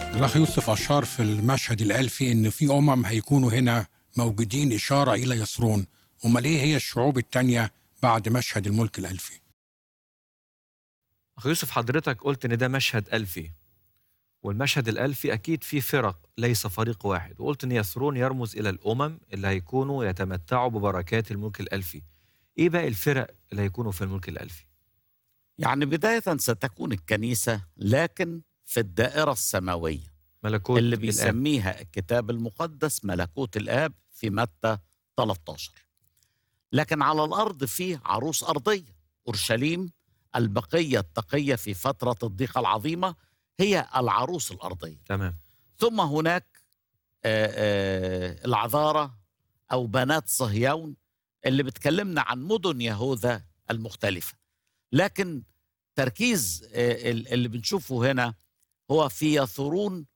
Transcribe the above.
الأخ يوسف أشار في المشهد الألفي إن في أمم هيكونوا هنا موجودين إشارة إلى يسرون أمال إيه هي الشعوب التانية بعد مشهد الملك الألفي أخ يوسف حضرتك قلت إن ده مشهد ألفي والمشهد الألفي أكيد فيه فرق ليس فريق واحد وقلت إن يسرون يرمز إلى الأمم اللي هيكونوا يتمتعوا ببركات الملك الألفي إيه باقي الفرق اللي هيكونوا في الملك الألفي يعني بداية ستكون الكنيسة لكن في الدائرة السماوية ملكوت اللي الآب. بيسميها الكتاب المقدس ملكوت الآب في متى 13 لكن على الأرض فيه عروس أرضية أورشليم البقية التقية في فترة الضيقة العظيمة هي العروس الأرضية تمام ثم هناك آه، آه، العذارى أو بنات صهيون اللي بتكلمنا عن مدن يهوذا المختلفة لكن تركيز آه، ال- اللي بنشوفه هنا هو في يثرون